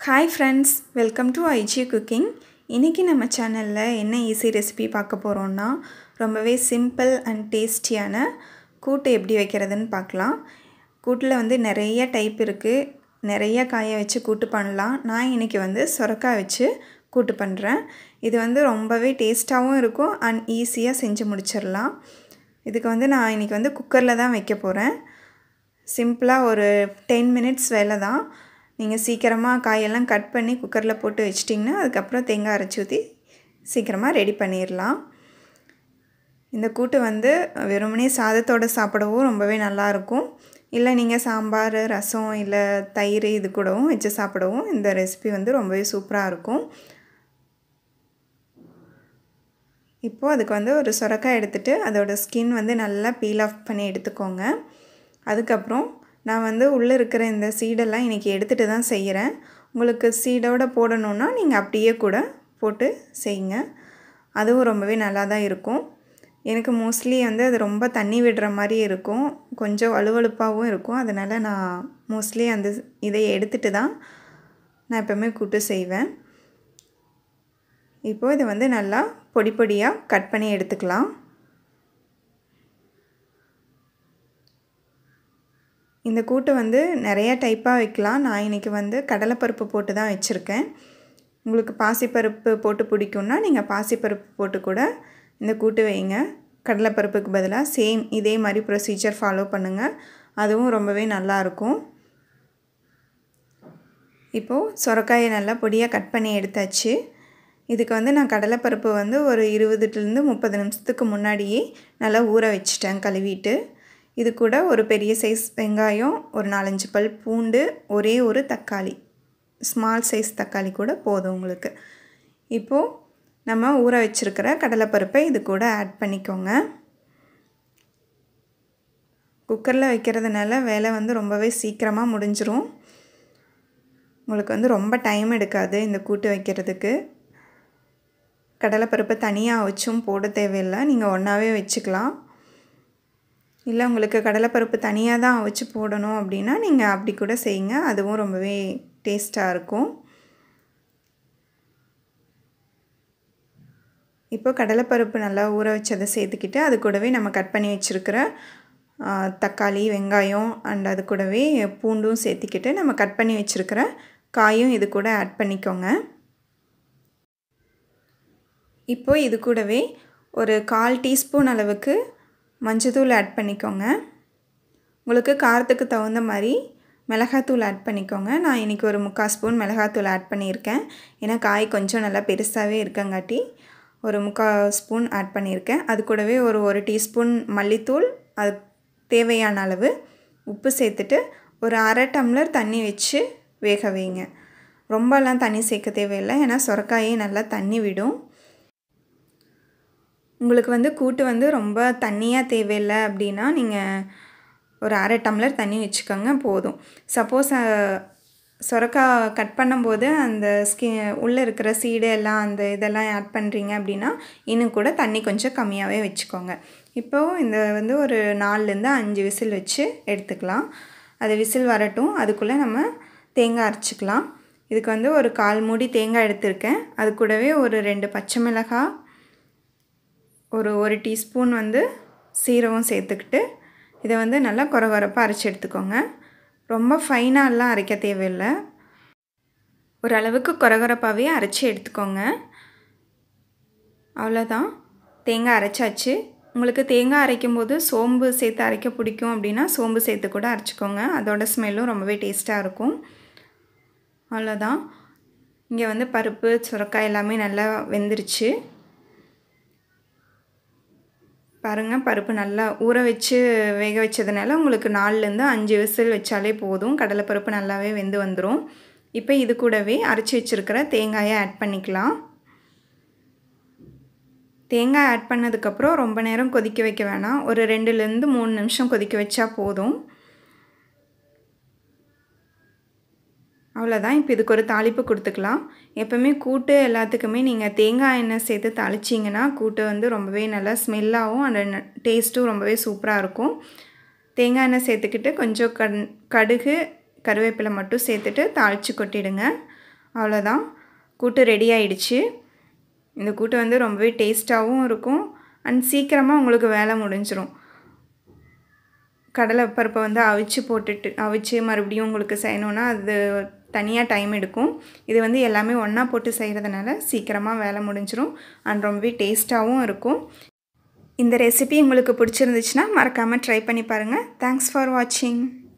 hi friends welcome to IG cooking இன்றைக்கி நம்ம சேனலில் என்ன ஈஸி ரெசிபி பார்க்க போகிறோன்னா ரொம்பவே சிம்பிள் அண்ட் டேஸ்டியான கூட்டு எப்படி வைக்கிறதுன்னு பார்க்கலாம் கூட்டில் வந்து நிறைய டைப் இருக்குது நிறைய காயை வச்சு கூட்டு பண்ணலாம் நான் இன்றைக்கி வந்து சுரக்காய் வச்சு கூட்டு பண்ணுறேன் இது வந்து ரொம்பவே டேஸ்ட்டாகவும் இருக்கும் அண்ட் ஈஸியாக செஞ்சு முடிச்சிடலாம் இதுக்கு வந்து நான் இன்றைக்கி வந்து குக்கரில் தான் வைக்க போகிறேன் சிம்பிளாக ஒரு டென் மினிட்ஸ் வேலை தான் நீங்கள் சீக்கிரமாக காயெல்லாம் கட் பண்ணி குக்கரில் போட்டு வச்சிட்டிங்கன்னா அதுக்கப்புறம் தேங்காய் அரைச்சி ஊற்றி சீக்கிரமாக ரெடி பண்ணிடலாம் இந்த கூட்டு வந்து வெறுமனே சாதத்தோடு சாப்பிடவும் ரொம்பவே நல்லாயிருக்கும் இல்லை நீங்கள் சாம்பார் ரசம் இல்லை தயிர் இது கூடவும் வச்சு சாப்பிடவும் இந்த ரெசிபி வந்து ரொம்பவே சூப்பராக இருக்கும் இப்போது அதுக்கு வந்து ஒரு சுரக்காய் எடுத்துகிட்டு அதோடய ஸ்கின் வந்து நல்லா பீல் ஆஃப் பண்ணி எடுத்துக்கோங்க அதுக்கப்புறம் நான் வந்து உள்ளே இருக்கிற இந்த சீடெல்லாம் இன்றைக்கி எடுத்துகிட்டு தான் செய்கிறேன் உங்களுக்கு சீடோடு போடணுன்னா நீங்கள் அப்படியே கூட போட்டு செய்யுங்க அதுவும் ரொம்பவே நல்லா தான் இருக்கும் எனக்கு மோஸ்ட்லி வந்து அது ரொம்ப தண்ணி விடுற மாதிரி இருக்கும் கொஞ்சம் வலுவழுப்பாகவும் இருக்கும் அதனால் நான் மோஸ்ட்லி அந்த இதை எடுத்துகிட்டு தான் நான் எப்போவுமே கூட்டு செய்வேன் இப்போது இதை வந்து நல்லா பொடி பொடியாக கட் பண்ணி எடுத்துக்கலாம் இந்த கூட்டு வந்து நிறைய டைப்பாக வைக்கலாம் நான் இன்றைக்கி வந்து கடலைப்பருப்பு போட்டு தான் வச்சுருக்கேன் உங்களுக்கு பாசிப்பருப்பு போட்டு பிடிக்கும்னா நீங்கள் பாசிப்பருப்பு போட்டு கூட இந்த கூட்டு வைங்க கடலைப்பருப்புக்கு பதிலாக சேம் இதே மாதிரி ப்ரொசீஜர் ஃபாலோ பண்ணுங்கள் அதுவும் ரொம்பவே நல்லாயிருக்கும் இப்போது சொரக்காயை நல்லா பொடியாக கட் பண்ணி எடுத்தாச்சு இதுக்கு வந்து நான் கடலைப்பருப்பு வந்து ஒரு இருபதுலேருந்து முப்பது நிமிஷத்துக்கு முன்னாடியே நல்லா ஊற வச்சிட்டேன் கழுவிட்டு இது கூட ஒரு பெரிய சைஸ் வெங்காயம் ஒரு நாலஞ்சு பல் பூண்டு ஒரே ஒரு தக்காளி ஸ்மால் சைஸ் தக்காளி கூட போதும் உங்களுக்கு இப்போது நம்ம ஊற வச்சுருக்கிற கடலைப்பருப்பை இது கூட ஆட் பண்ணிக்கோங்க குக்கரில் வைக்கிறதுனால வேலை வந்து ரொம்பவே சீக்கிரமாக முடிஞ்சிரும் உங்களுக்கு வந்து ரொம்ப டைம் எடுக்காது இந்த கூட்டு வைக்கிறதுக்கு கடலைப்பருப்பை தனியாக வச்சும் போட தேவையில்லை நீங்கள் ஒன்றாவே வச்சுக்கலாம் இல்லை உங்களுக்கு கடலைப்பருப்பு தனியாக தான் வச்சு போடணும் அப்படின்னா நீங்கள் அப்படி கூட செய்யுங்க அதுவும் ரொம்பவே டேஸ்ட்டாக இருக்கும் இப்போ கடலைப்பருப்பு நல்லா ஊற வச்சதை சேர்த்துக்கிட்டு அது கூடவே நம்ம கட் பண்ணி வச்சுருக்கிற தக்காளி வெங்காயம் அண்ட் அது கூடவே பூண்டும் சேர்த்திக்கிட்டு நம்ம கட் பண்ணி வச்சுருக்கிற காயும் இது கூட ஆட் பண்ணிக்கோங்க இப்போ இது கூடவே ஒரு கால் டீஸ்பூன் அளவுக்கு மஞ்சத்தூள் ஆட் பண்ணிக்கோங்க உங்களுக்கு காரத்துக்கு தகுந்த மாதிரி மிளகாத்தூள் ஆட் பண்ணிக்கோங்க நான் இன்றைக்கி ஒரு முக்கால் ஸ்பூன் மிளகாத்தூள் ஆட் பண்ணியிருக்கேன் ஏன்னா காய் கொஞ்சம் நல்லா பெருசாகவே இருக்கங்காட்டி ஒரு முக்கால் ஸ்பூன் ஆட் பண்ணியிருக்கேன் அது கூடவே ஒரு ஒரு டீஸ்பூன் மல்லித்தூள் அது தேவையான அளவு உப்பு சேர்த்துட்டு ஒரு அரை டம்ளர் தண்ணி வச்சு வேக வைங்க ரொம்பலாம் தண்ணி சேர்க்க தேவையில்லை ஏன்னா சுரக்காயே நல்லா தண்ணி விடும் உங்களுக்கு வந்து கூட்டு வந்து ரொம்ப தண்ணியாக தேவையில்லை அப்படின்னா நீங்கள் ஒரு அரை டம்ளர் தண்ணி வச்சுக்கோங்க போதும் சப்போஸ் சொரக்காய் கட் பண்ணும்போது அந்த ஸ்கி உள்ளே இருக்கிற சீடு எல்லாம் அந்த இதெல்லாம் ஆட் பண்ணுறீங்க அப்படின்னா இன்னும் கூட தண்ணி கொஞ்சம் கம்மியாகவே வச்சுக்கோங்க இப்போது இந்த வந்து ஒரு நாலுலேருந்து அஞ்சு விசில் வச்சு எடுத்துக்கலாம் அது விசில் வரட்டும் அதுக்குள்ளே நம்ம தேங்காய் அரைச்சிக்கலாம் இதுக்கு வந்து ஒரு கால் மூடி தேங்காய் எடுத்திருக்கேன் அது கூடவே ஒரு ரெண்டு பச்சை மிளகாய் ஒரு ஒரு டீஸ்பூன் வந்து சீரகம் சேர்த்துக்கிட்டு இதை வந்து நல்லா குறகுறப்பாக அரைச்சி எடுத்துக்கோங்க ரொம்ப ஃபைனாலாம் அரைக்க தேவையில்லை ஓரளவுக்கு குறகுறப்பாகவே அரைச்சி எடுத்துக்கோங்க அவ்வளோதான் தேங்காய் அரைச்சாச்சு உங்களுக்கு தேங்காய் அரைக்கும் போது சோம்பு சேர்த்து அரைக்க பிடிக்கும் அப்படின்னா சோம்பு சேர்த்து கூட அரைச்சிக்கோங்க அதோட ஸ்மெல்லும் ரொம்பவே டேஸ்ட்டாக இருக்கும் அவ்வளோதான் இங்கே வந்து பருப்பு சுரக்காய் எல்லாமே நல்லா வெந்துருச்சு பாருங்கள் பருப்பு நல்லா ஊற வச்சு வேக வச்சதுனால உங்களுக்கு நாலுலேருந்து அஞ்சு விசில் வச்சாலே போதும் கடலைப்பருப்பு நல்லாவே வெந்து வந்துடும் இப்போ இது கூடவே அரைச்சி வச்சுருக்கிற தேங்காயை ஆட் பண்ணிக்கலாம் தேங்காய் ஆட் பண்ணதுக்கப்புறம் ரொம்ப நேரம் கொதிக்க வைக்க வேணாம் ஒரு ரெண்டுலேருந்து மூணு நிமிஷம் கொதிக்க வச்சா போதும் அவ்வளோதான் இப்போ இதுக்கு ஒரு தாளிப்பு கொடுத்துக்கலாம் எப்போவுமே கூட்டு எல்லாத்துக்குமே நீங்கள் தேங்காய் எண்ணெய் சேர்த்து தாளிச்சிங்கன்னா கூட்டு வந்து ரொம்பவே நல்லா ஸ்மெல்லாகவும் அந்த டேஸ்ட்டும் ரொம்பவே சூப்பராக இருக்கும் தேங்காய் எண்ணெய் சேர்த்துக்கிட்டு கொஞ்சம் கண் கடுகு கருவேப்பிலை மட்டும் சேர்த்துட்டு தாளித்து கொட்டிடுங்க அவ்வளோதான் கூட்டு ரெடி ஆயிடுச்சு இந்த கூட்டு வந்து ரொம்பவே டேஸ்ட்டாகவும் இருக்கும் அண்ட் சீக்கிரமாக உங்களுக்கு வேலை முடிஞ்சிடும் கடலை பருப்பை வந்து அவிச்சு போட்டுட்டு அவிச்சு மறுபடியும் உங்களுக்கு செய்யணுன்னா அது தனியாக டைம் எடுக்கும் இது வந்து எல்லாமே ஒன்றா போட்டு செய்கிறதுனால சீக்கிரமாக வேலை முடிஞ்சிடும் அண்ட் ரொம்பவே டேஸ்ட்டாகவும் இருக்கும் இந்த ரெசிபி உங்களுக்கு பிடிச்சிருந்துச்சுன்னா மறக்காமல் ட்ரை பண்ணி பாருங்கள் தேங்க்ஸ் ஃபார் வாட்சிங்